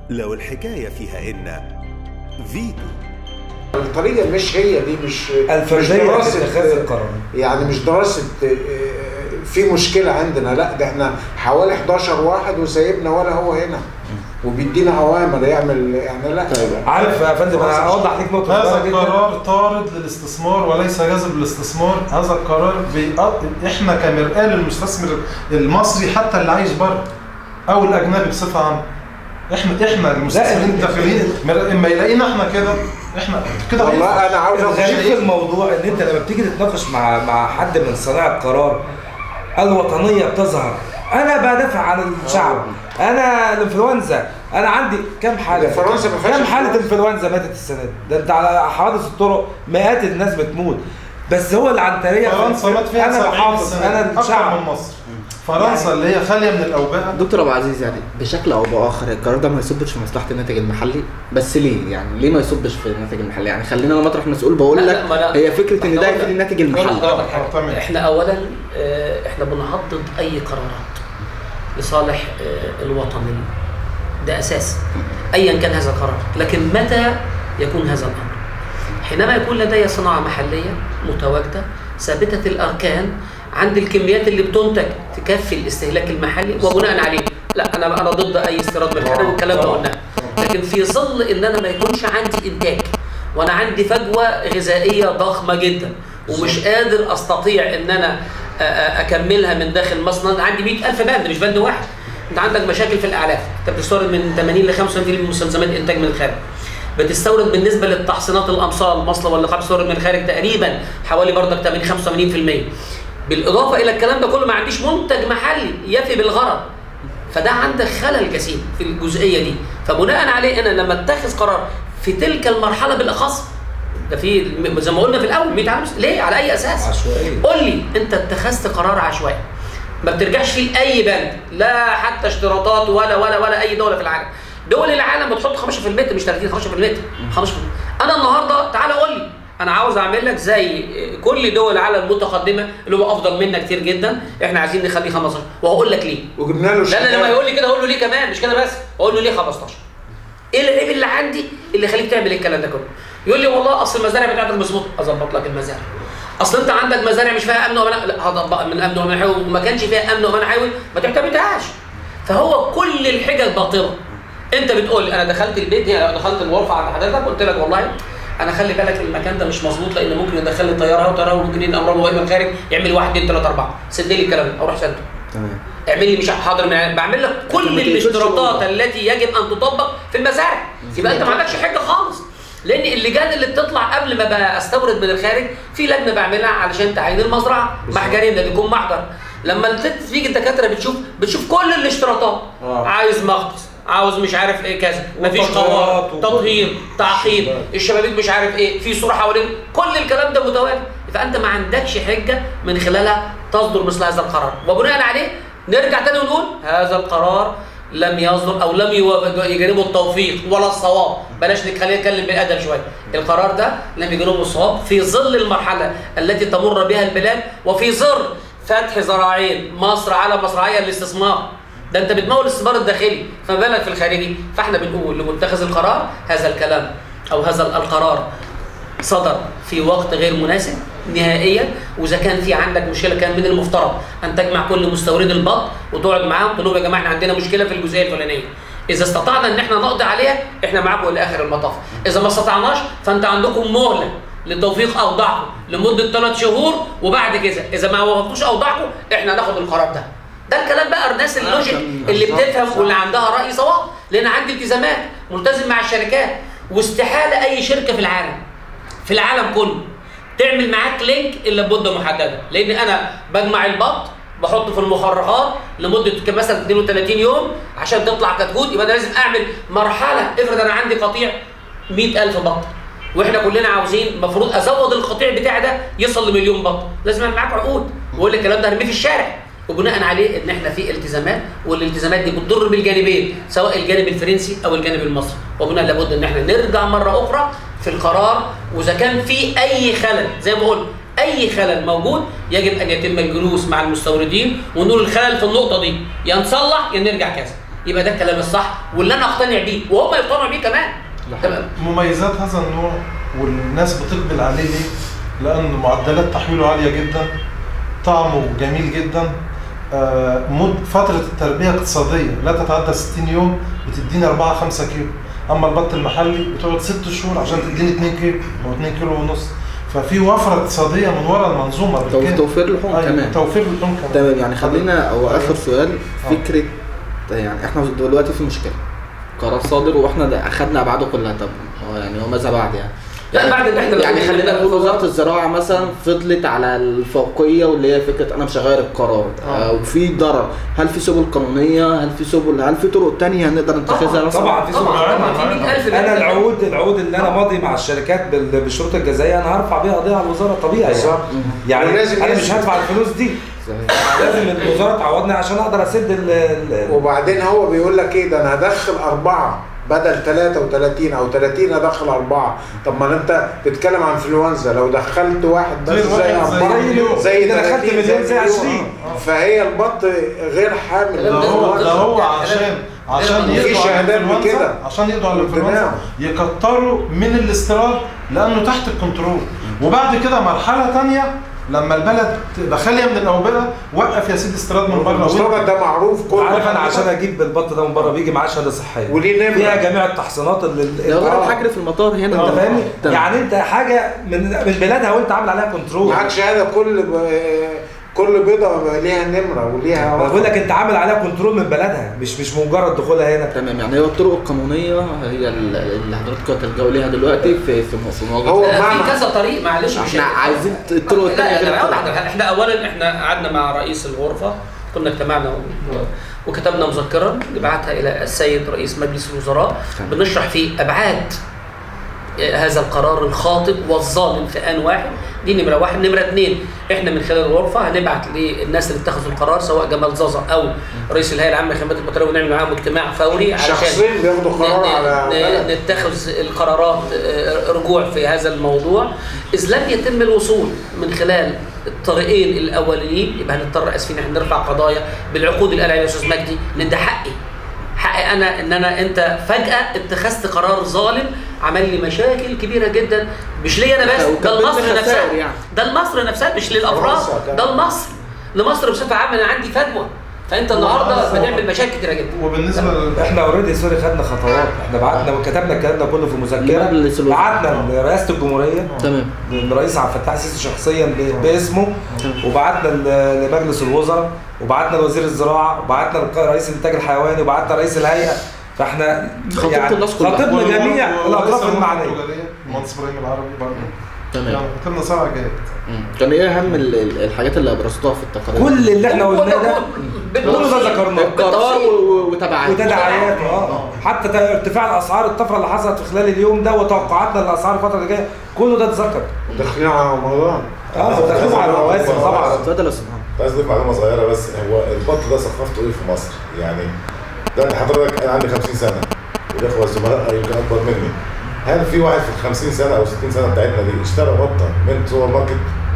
لو الحكاية فيها إن فيتو الطريقه مش هي دي مش مش الفرديه في دراسه اتخاذ القرار يعني مش دراسه آه، في مشكله عندنا لا ده احنا حوالي 11 واحد وسايبنا ولا هو هنا وبيدينا اوامر يعمل يعني لا عارف يا فندم انا اوضح لك نقطه هذا صغيرة جدا القرار طارد للاستثمار وليس جاذب للاستثمار هذا القرار بيقض... احنا كمرآة للمستثمر المصري حتى اللي عايش بره او الاجنبي بصفه عامه احنا احنا المستثمرين ال- الداخليين مر- اما يلاقينا احنا كده احنا كده والله هينفع. انا عاوز الغريب في أخش- الموضوع ان انت لما بتيجي تتناقش مع مع حد من صناع القرار الوطنيه بتظهر انا بدافع عن الشعب انا الانفلونزا انا عندي كم حاله الإنفلونزا ما فيهاش كم حاله إنفلونزا. انفلونزا ماتت السنه دي ده انت على حوادث الطرق مئات الناس بتموت بس هو العنتريه فرنسا مات فيها انا 70 بحافظ سنة انا اكتر من الشعب مصر فرنسا اللي هي خاليه من الاوبئه دكتور ابو عزيز يعني بشكل او باخر القرار ده ما يصبش في مصلحه الناتج المحلي بس ليه يعني ليه ما يصبش في الناتج المحلي يعني خلينا انا مطرح مسؤول بقول لا، لك لا، ما لا. هي فكره ان إحنا ده قلنا- يفيد الناتج قلنا المحلي لحضرتك آه، حاجة. تمام. احنا اولا آه، احنا بنعضد اي قرارات لصالح آه، الوطن ده اساس ايا كان هذا القرار لكن متى يكون هذا الامر حينما يكون لدي صناعه محليه متواجده ثابته الاركان عند الكميات اللي بتنتج تكفي الاستهلاك المحلي وبناء عليه لا انا انا ضد اي استيراد من الخارج والكلام ده قلناه لكن في ظل ان انا ما يكونش عندي انتاج وانا عندي فجوه غذائيه ضخمه جدا ومش قادر استطيع ان انا أ- أ- اكملها من داخل مصنع أنا عندي 100000 بند مش بند واحد انت عندك مشاكل في الاعلاف انت بتستورد من 80 ل 95% من مستلزمات انتاج من الخارج بتستورد بالنسبه للتحصينات الامصار المصله واللقاح بتستورد من الخارج تقريبا حوالي برضك 80 85% بالاضافه الى الكلام ده كله ما عنديش منتج محلي يفي بالغرض فده عندك خلل كثير في الجزئيه دي فبناء عليه انا لما اتخذ قرار في تلك المرحله بالاخص ده في زي ما قلنا في الاول 100 عام ليه على اي اساس عشوائية. قول لي انت اتخذت قرار عشوائي ما بترجعش فيه لاي بند لا حتى اشتراطات ولا ولا ولا اي دوله في العالم دول العالم بتحط 15% مش 30 15% 15% انا النهارده تعالى قول لي انا عاوز اعمل لك زي كل دول العالم المتقدمه اللي هو افضل منا كتير جدا احنا عايزين نخليه 15 وهقول لك ليه وجبنا له لا لا لما الشهادة. يقول لي كده اقول له ليه كمان مش كده بس اقول له ليه 15 ايه العيب اللي عندي اللي يخليك تعمل الكلام ده كله يقول لي والله اصل المزارع بتاعتك مظبوطه اظبط لك المزارع اصل انت عندك مزارع مش فيها امن وامان لا هطبق من امن وامان حيوي وما كانش فيها امن وامان حيوي ما تعتمدهاش فهو كل الحجج باطله انت بتقول لي انا دخلت البيت هي دخلت الغرفه عند حضرتك قلت لك والله انا خلي بالك المكان ده مش مظبوط لان ممكن يدخل لي طياره وطياره وممكن ينقل امراض وهي من الخارج يعمل واحد اثنين ثلاثه اربعه سد لي الكلام ده اروح سده تمام اعمل لي مش حاضر من بعمل لك لكن كل ما تقفلش الاشتراطات الأوضة. التي يجب ان تطبق في المزارع يبقى انت ما عندكش حاجه خالص لان اللجان اللي بتطلع قبل ما بقى استورد من الخارج في لجنه بعملها علشان تعيين المزرعه محجرين ده بيكون محضر لما انت تيجي الدكاتره بتشوف بتشوف كل الاشتراطات آه. عايز مغطس عاوز مش عارف ايه كذا مفيش وتطهيرات قوار وكل- تطهير تعقيم الشباب. الشبابيك مش عارف ايه في صوره حوالين كل الكلام ده متواجد فانت ما عندكش حجه من خلالها تصدر مثل هذا القرار وبناء عليه نرجع تاني ونقول هذا القرار لم يصدر او لم يو- يجانبه التوفيق ولا الصواب بلاش نك- خلينا نتكلم بالادب شويه القرار ده لم يجانبه الصواب في ظل المرحله التي تمر بها البلاد وفي ظل فتح ذراعين مصر على مصراعيه الاستثمار ده انت بتمول الاستثمار الداخلي فما بالك في الخارجي فاحنا بنقول لمتخذ القرار هذا الكلام او هذا القرار صدر في وقت غير مناسب نهائيا واذا كان في عندك مشكله كان من المفترض ان تجمع كل مستورد البط وتقعد معاهم تقول لهم يا جماعه احنا عندنا مشكله في الجزئيه الفلانيه اذا استطعنا ان احنا نقضي عليها احنا معاكم الى اخر المطاف اذا ما استطعناش فانت عندكم مهله لتوفيق اوضاعكم لمده ثلاث شهور وبعد كده اذا ما وفقتوش اوضاعكم احنا هناخد القرار ده ده الكلام بقى الناس اللوجيك اللي بتفهم واللي عندها راي صواب لان عندي التزامات ملتزم مع الشركات واستحاله اي شركه في العالم في العالم كله تعمل معاك لينك الا بمده محدده لان انا بجمع البط بحطه في المخرجات لمده ك- مثلا 32 يوم عشان تطلع كتكوت يبقى انا لازم اعمل مرحله افرض انا عندي قطيع 100000 بط واحنا كلنا عاوزين المفروض ازود القطيع بتاعي ده يوصل لمليون بط لازم اعمل معاك عقود واقول لك الكلام ده هرميه في الشارع وبناء عليه ان احنا في التزامات والالتزامات دي بتضر بالجانبين سواء الجانب الفرنسي او الجانب المصري وبناء لابد ان احنا نرجع مره اخرى في القرار واذا كان في اي خلل زي ما قلت اي خلل موجود يجب ان يتم الجلوس مع المستوردين ونقول الخلل في النقطه دي يا نصلح يا نرجع كذا يبقى ده الكلام الصح واللي انا اقتنع بيه وهم يقتنعوا بيه كمان تمام مميزات هذا النوع والناس بتقبل عليه ليه؟ لأن معدلات تحويله عالية جدا طعمه جميل جدا آه، مد فترة التربية اقتصادية لا تتعدى 60 يوم بتديني 4 5 كيلو أما البط المحلي بتقعد 6 شهور عشان تديني 2 كيلو أو 2 كيلو ونص ففي وفرة اقتصادية من وراء المنظومة تو- بالكامل. توفير لحوم أيوة، كمان. توفير لحوم كمان تمام يعني خلينا او اخر سؤال آه. فكره يعني احنا دلوقتي في مشكله قرار صادر واحنا ده اخدنا ابعاده كلها طب هو يعني هو ماذا بعد يعني لا بعد اللي احنا يعني بنقول خلينا إن نقول ده- وزاره الزراعه مثلا فضلت على الفوقيه واللي هي فكره انا مش هغير القرار آه. وفي ضرر هل في سبل قانونيه هل في سبل هل في طرق تانية نقدر نتخذها مثلا طبعا في سوق طبعا معين. طبعا في 100000 انا العقود العقود اللي انا ماضي مع الشركات بال- بالشروط الجزائيه انا هرفع بيها قضيه على الوزاره طبيعي يعني. بالظبط. يعني ولازم انا مش يثبت. هدفع الفلوس دي لازم الوزاره تعوضني عشان اقدر اسد ال- ال- وبعدين هو بيقول لك ايه ده انا هدخل اربعه بدل 33 او 30 ادخل اربعه طب ما انت بتتكلم عن انفلونزا لو دخلت واحد بس غير زي واحد زي اربعه مليون. زي ده دخلت 30 مليون زي مليون. 20. فهي البط غير حامل ده هو ده هو ده- عشان عشان ده- يقضوا في على شهادات الانفلونزا بكده. عشان يقضوا على قدام. الانفلونزا يكتروا من الاستيراد لانه تحت الكنترول وبعد كده مرحله ثانيه لما البلد تبقى خاليه من الاوبئه وقف يا سيدي استيراد من بره المستورد ده معروف كل عارف انا عشان اجيب البط ده من بره بيجي معاه شهاده صحيه وليه نمرة. فيها جميع التحصينات اللي ده غير آه. الحجر في المطار هنا انت فاهمني؟ تمام. يعني انت حاجه من من بلادها وانت عامل عليها كنترول معاك شهاده كل ب... كل بيضه ليها نمره وليها انا بقول لك انت عامل عليها كنترول من بلدها مش مش مجرد دخولها هنا تمام يعني هي الطرق القانونيه هي ال- اللي حضرتك هتلجأوا ليها دلوقتي في في في مواجهه هو في معنى كذا طريق معلش مش احنا عايزين الطرق لا التانية لا غير لا الطرق. واحدة. احنا اولا احنا قعدنا مع رئيس الغرفه كنا اجتمعنا و- وكتبنا مذكرا نبعتها الى السيد رئيس مجلس الوزراء تمام. بنشرح فيه ابعاد هذا القرار الخاطئ والظالم في ان واحد دي نمره واحد نمره اثنين احنا من خلال الغرفه هنبعت للناس اللي اتخذوا القرار سواء جمال زازا او رئيس الهيئه العامه لخدمات البترول ونعمل معاهم اجتماع فوري علشان شخصين بياخدوا قرار ن- على ن- بلد نتخذ القرارات آه، رجوع في هذا الموضوع اذ لم يتم الوصول من خلال الطريقين الاوليين يبقى هنضطر اسفين احنا نرفع قضايا بالعقود اللي قال عليها الاستاذ مجدي لان ده حقي حقي انا ان انا انت فجاه اتخذت قرار ظالم عمل لي مشاكل كبيره جدا مش ليا انا بس ده وكملت لمصر خسائر نفسها يعني. ده لمصر نفسها مش للافراد فرنسا كمان. ده لمصر لمصر بصفه عامه انا عندي فجوه فانت النهارده بتعمل مشاكل كتيره جدا وبالنسبه لل- احنا اوريدي سوري خدنا خطوات احنا بعتنا وكتبنا الكلام ده كله في مذكره لمجلس الوزراء. بعتنا لرئاسه الجمهوريه تمام للرئيس عبد الفتاح السيسي شخصيا ب- باسمه وبعتنا ل- لمجلس الوزراء وبعتنا لوزير الزراعه وبعتنا لرئيس الانتاج الحيواني وبعتنا لرئيس الهيئه فاحنا خاطبت الناس كلها. خاطبنا جميع ورئيس الاطراف الغرفة المعنيه التجارية، المهندس ابراهيم العربي برضه تمام يعني كتبنا سبع جهات مم. كان ايه اهم ال- ال- الحاجات اللي ابرزتوها في التقارير كل اللي احنا قلناه ده كله ده بالتفصيل. ذكرناه القرار و- و- وتبعاته وتداعياته اه حتى تا- ارتفاع الاسعار الطفره اللي حصلت في خلال اليوم ده وتوقعاتنا للاسعار الفتره اللي جايه كله ده اتذكر داخلين على رمضان اه داخلين على المواسم طبعا اتفضل يا استاذ محمد عايز اضيف معلومه صغيره بس هو البط ده ثقافته ايه في مصر؟ يعني ده حضرتك انا عندي 50 سنه والاخوه الزملاء يمكن اكبر مني هل في واحد في ال 50 سنه او 60 سنه بتاعتنا دي اشترى بطه من سوبر ماركت؟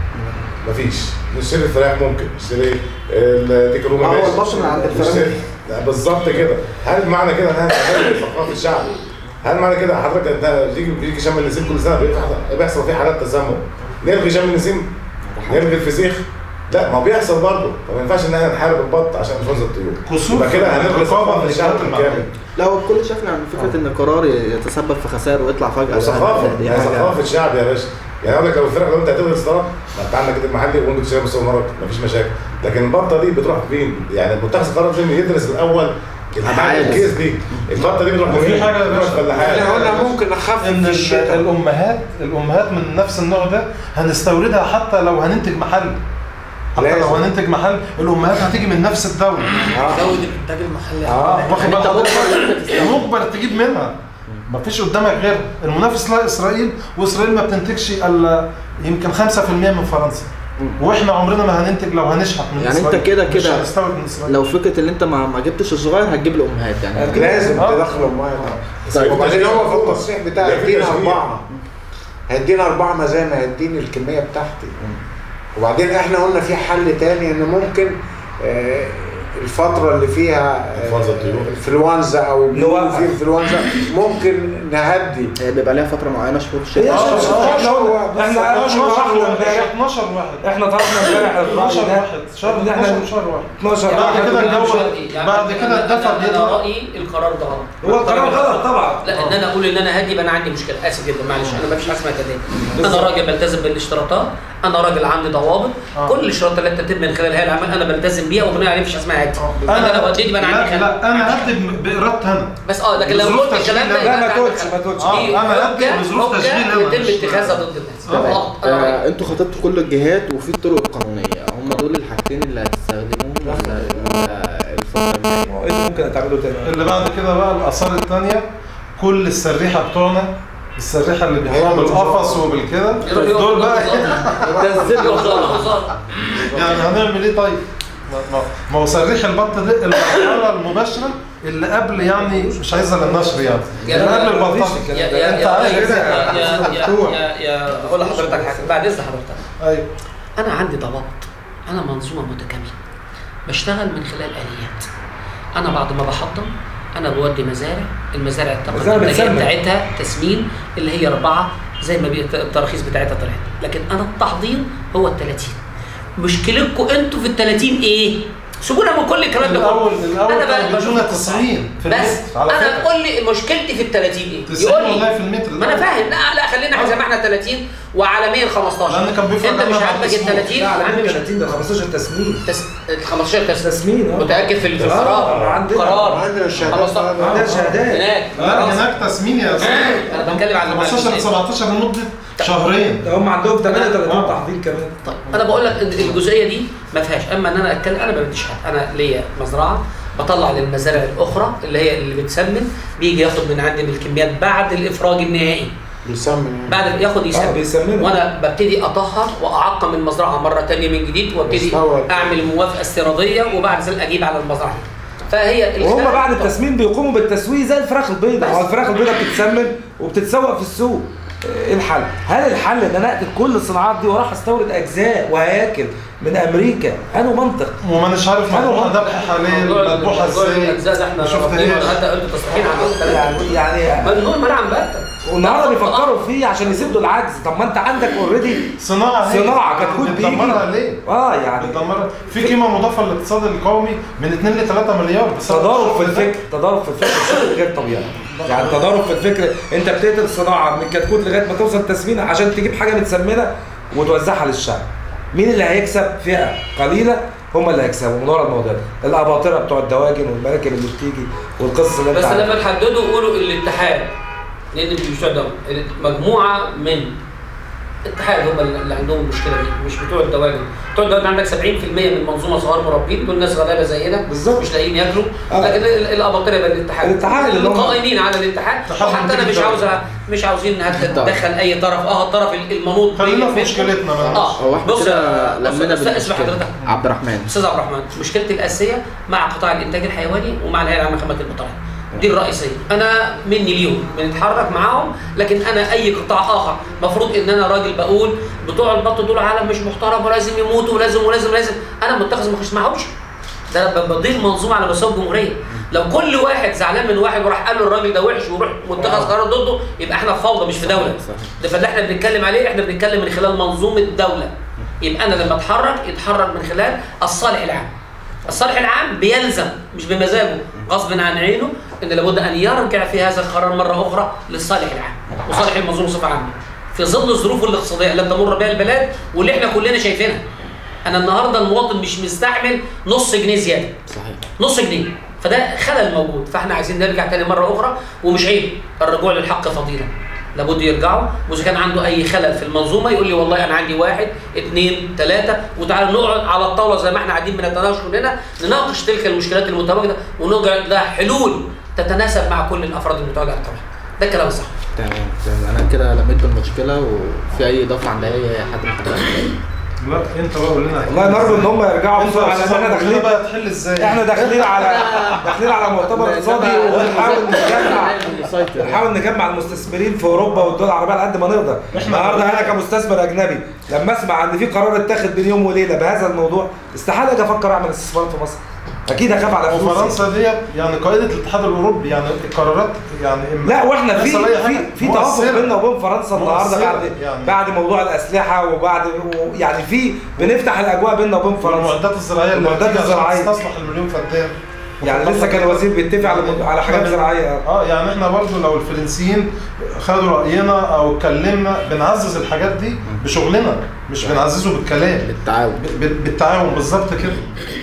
مفيش نشتري الفراخ ممكن نشتري الديك رومي هو ماشي. البط من عند الفراخ. نشتري- لا، بالظبط كده هل معنى كده ان احنا نغير ثقافه الشعب هل معنى كده حضرتك انت بيجي بيجي شم النسيم كل سنه بيحصل- بيحصل فيه حالات تسمم نلغي شم النسيم نلغي الفسيخ لا ما هو بيحصل برضه فما ينفعش ان احنا نحارب البط عشان انفلونزا الطيور كسور يبقى كده في هنلغي الرقابة ثقافه من الشعب الجهات المعنية. بالكامل لا هو الكل شافنا عن فكره ان قرار يتسبب في خسائر ويطلع فجاه وثقافه دي يعني حاجة- ثقافه شعب يا باشا يعني اقول لك لو الفرق لو انت هتلغي الاستيراد ما انت عندك كده المحلي وممكن تشتري من السوبر ماركت مفيش مشاكل لكن البطه دي بتروح فين؟ يعني المتخذ القرار لازم يدرس الاول الحاجه أبعاد. الكيس دي البطه دي بتروح وفي فين؟ حاجة يا بتروح باشا. الفلاحات احنا قلنا ممكن نخفف ان في ال- الشتاء الامهات الامهات من نفس النوع ده هنستوردها حتى لو هننتج محل حتى لازم. لو هننتج محل الامهات هتيجي من نفس الدوله زود الانتاج المحلي اه واخد يعني بال انت مجبر حضرتك ان انت تستورد. مجبر تجيب منها مفيش قدامك غير المنافس لا اسرائيل واسرائيل ما بتنتجش الا يمكن 5% من فرنسا واحنا عمرنا ما هننتج لو هنشحت من يعني انت إسرائيل. كده مش كده هنستورد من اسرائيل لو فكره ان انت ما, ما جبتش الصغير هتجيب الامهات يعني لازم آه. تدخلوا الميه طيب. وبعدين هو في التصريح بتاعه ده في هيدينا تشجيع. اربعه هيدينا اربعه ما زي ما هيديني الكميه بتاعتي وبعدين احنا قلنا في حل تاني ان ممكن آه، الفتره اللي فيها إنفلونزا الطيور. انفلونزا او بيقولوا نوقف. في انفلونزا ممكن نهدي هي بيبقى ليها فتره معينه شهور هي الشتاء عشان- آه، احنا قلنا- احنا 12 طرحنا واحد امبارح 12 واحد احنا طرحنا امبارح 12 الرأي ده واحد شهر إن احنا 12 شهر واحد 12 بعد واحد كده يعني الجو- مش- يعني بعد أنا- كده أنا- الدفع انا بيطلع. رايي القرار ده غلط هو القرار غلط طبعا لا ان انا اقول ان انا هادي يبقى انا عندي مشكله اسف جدا معلش انا ما فيش حاجه اسمها كده انا بالظبط. راجل بلتزم بالاشتراطات انا راجل عندي ضوابط آه. كل الاشتراطات اللي تتم من خلال هذا العمل انا بلتزم بيها وبناء عليه مفيش حاجه اسمها هادي انا لو هديت يبقى انا عندي لا, خلل لا انا هدي بارادتي انا بس اه لكن لو بظروف قلت الكلام ده تشغيل- يبقى لا، أنت ما عندك تقولش- خلل. ما تقولش. آه، دي أنا حجة- هدي بظروف حجة تشغيل أنا يتم مش- اتخاذها ضد الناس تمام غلط انا رايي آه انتوا خاطبتوا كل الجهات وفي الطرق القانونيه هم دول الحاجتين اللي هتستخدموهم ولا ولا الفتره الجايه ايه اللي ممكن تعمله تاني اللي بعد كده بقى الاثار الثانيه كل السريحه بتوعنا السريحه اللي بيحكموا بالقفص وبالكده دول بقى يوم ظلم وظلم. يعني هنعمل ايه طيب؟ ما- ما- ما هو سريح البط ده المرحله المباشره اللي قبل يعني مش عايزه للنشر يعني يا اللي قبل رب البطاطا يا يا يا انت عارف يا كده يا يا مفتوح. يا يا اقول لحضرتك حاجه بعد اذن حضرتك ايوه انا عندي ضوابط انا منظومه متكامله بشتغل من خلال اليات انا بعد ما بحضر انا بودي مزارع المزارع مزارع الطاقه الانتاجيه بتسمن. بتاعتها تسمين اللي هي اربعه زي ما بي- التراخيص بتاعتها طلعت لكن انا التحضير هو ال 30 مشكلتكم انتوا في ال 30 ايه؟ سيبونا من كل الكلام ده كله. الاول الاول انا بقى كانوا بشوف بيدونا القصة. 90 في بس المتر على انا فكره قول لي مشكلتي في ال 30 ايه؟ 90 يقول والله لي في المتر ما انا فاهم لا لا خلينا احنا زي ما احنا 30 وعالميا 15 لأن كان بيفرق انت عنها مش بعد عاجبك ال أسبوع. 30 لا على يا عم عندي مش 30 ده 15 تسمين تس... ال 15 تس... تسمين اه متاكد في في آه، القرار عندنا. قرار عندنا الشهادات 15 عندنا شهادات هناك لا خلاص. هناك تسمين يا استاذ انا بتكلم على 15 ل 17 لمده شهرين ده هم عندهم 38 آه. تحضير كمان طيب انا بقول لك إن الجزئيه دي ما فيهاش اما ان انا اتكلم انا ما بديش حد انا ليا مزرعه بطلع للمزارع الاخرى اللي هي اللي بتسمن بيجي ياخد من عندي من الكميات بعد الافراج النهائي بيسمن بعد ياخد اه يسمن بيسمنوا وانا ببتدي اطهر واعقم المزرعه مره تانية من جديد وابتدي مستوى. اعمل الموافقه السيراديه وبعد ذلك اجيب على المزرعه فهي وهم الخلاف- بعد التسمين بيقوموا بالتسويق زي الفراخ البيضاء بس. هو الفراخ البيضاء بتتسمن وبتتسوق في السوق ايه الحل؟ هل الحل ان انا اقتل كل الصناعات دي واروح استورد اجزاء وهياكل من امريكا؟ انه منطق وما مش عارف حلو. مذبوحه ذبح حاليا موضوع مذبوحه موضوع ازاي الاجزاء ده احنا ما رافضينه شفتهاش حتى قلت تصريحين عن الكلام يعني يعني ممنوع منعا باتا والنهارده بيفكروا فيه عشان يسدوا العجز طب ما انت عندك اوريدي صناعه هي صناعه كتكوت بيجي بتدمرها ليه؟ اه يعني بتدمرها في قيمه مضافه للاقتصاد القومي من 2 ل 3 مليار بسبب تضارب في الشغل ده. الفكر تضارب في الفكر بشكل غير طبيعي يعني تضارب في الفكر انت بتقتل صناعه من كتكوت لغايه ما توصل تسمينه عشان تجيب حاجه متسمنه وتوزعها للشعب مين اللي هيكسب فئه قليله هم اللي هيكسبوا من ورا الموضوع ده الاباطره بتوع الدواجن والمراكب اللي بتيجي والقصص اللي انت بس عارفها. لما تحددوا قولوا الاتحاد لان مش بتوع الدولة مجموعه من اتحاد هم اللي عندهم المشكله دي مش بتوع الدواجن بتوع الدواجن عندك 70% من منظومه صغار مربين دول ناس غلابه زينا بالظبط. مش لاقيين ياكلوا آه. لكن ال- الاباطره يبقى الاتحاد الاتحاد اللي هم- القائمين على الاتحاد اتحاد وحتى انا مش منتج عاوز مش عاوزين حتى تدخل اي طرف اه الطرف المنوط خلينا بيه- في مشكلتنا بقى. اه هو احنا بص كده يا- بص- لمينا اسم اسم بالمشكلة. حضرتك عبد الرحمن استاذ عبد الرحمن مشكلتي الاساسيه مع قطاع الانتاج الحيواني ومع الهيئه العامه لخدمات المطاعم دي الرئيسيه انا مني ليهم بنتحرك معاهم لكن انا اي قطاع اخر مفروض ان انا راجل بقول بتوع البط دول عالم مش محترم ولازم يموتوا ولازم ولازم لازم انا متخذ ما اسمعهمش ده ب- بضيف منظومه على مستوى الجمهوريه لو كل واحد زعلان من واحد وراح قال له الراجل ده وحش ويروح متخذ قرار ضده يبقى احنا في فوضى مش في دوله صحيح. ده فاللي احنا بنتكلم عليه احنا بنتكلم من خلال منظومه دوله يبقى انا لما اتحرك يتحرك من خلال الصالح العام الصالح العام بيلزم مش بمزاجه غصب عن عينه ان لابد ان يرجع في هذا القرار مره اخرى للصالح العام وصالح المنظومه بصفه عامه في ظل الظروف الاقتصاديه التي تمر بها البلاد واللي احنا كلنا شايفينها انا النهارده المواطن مش مستحمل نص جنيه زياده صحيح نص جنيه فده خلل موجود فاحنا عايزين نرجع تاني مره اخرى ومش عيب الرجوع للحق فضيله لابد يرجعوا واذا كان عنده اي خلل في المنظومه يقول لي والله انا عندي واحد اثنين ثلاثه وتعالوا نقعد على الطاوله زي ما احنا قاعدين بنتناقش كلنا نناقش تلك المشكلات المتواجده ونوجد لها حلول تتناسب مع كل الافراد المتواجده على الطاوله ده الكلام الصح تمام تمام انا كده لميت بالمشكله وفي اي اضافه عند اي حد من حضرتك لا انت بقى قول لنا والله نرجو ان هم يرجعوا انت بسرعه لان احنا داخلين بقى تحل ازاي احنا داخلين على داخلين على مؤتمر اقتصادي وبنحاول نجمع مسيطر بنحاول نجمع المستثمرين في اوروبا والدول العربيه على قد ما نقدر النهارده انا كمستثمر اجنبي لما اسمع ان في قرار اتاخد بين يوم وليله بهذا الموضوع استحاله اجي افكر اعمل استثمارات في مصر اكيد هخاف على فلوسي وفرنسا ديت يعني قائده الاتحاد الاوروبي يعني القرارات يعني لا واحنا في يحصل أي في حاجة في توافق مؤثرة. بيننا وبين فرنسا النهارده مؤثرة بعد يعني. بعد موضوع الاسلحه وبعد يعني في بنفتح الاجواء بيننا وبين فرنسا المعدات الزراعيه اللي المعدات بتيجي عشان الزراعية. تستصلح المليون فدان يعني لسه كان الوزير بيتفق على على حاجات إحنا- زراعيه اه يعني احنا برضو لو الفرنسيين خدوا راينا او اتكلمنا بنعزز الحاجات دي بشغلنا مش بنعززه بالكلام بالتعاون ب- ب- بالتعاون بالظبط كده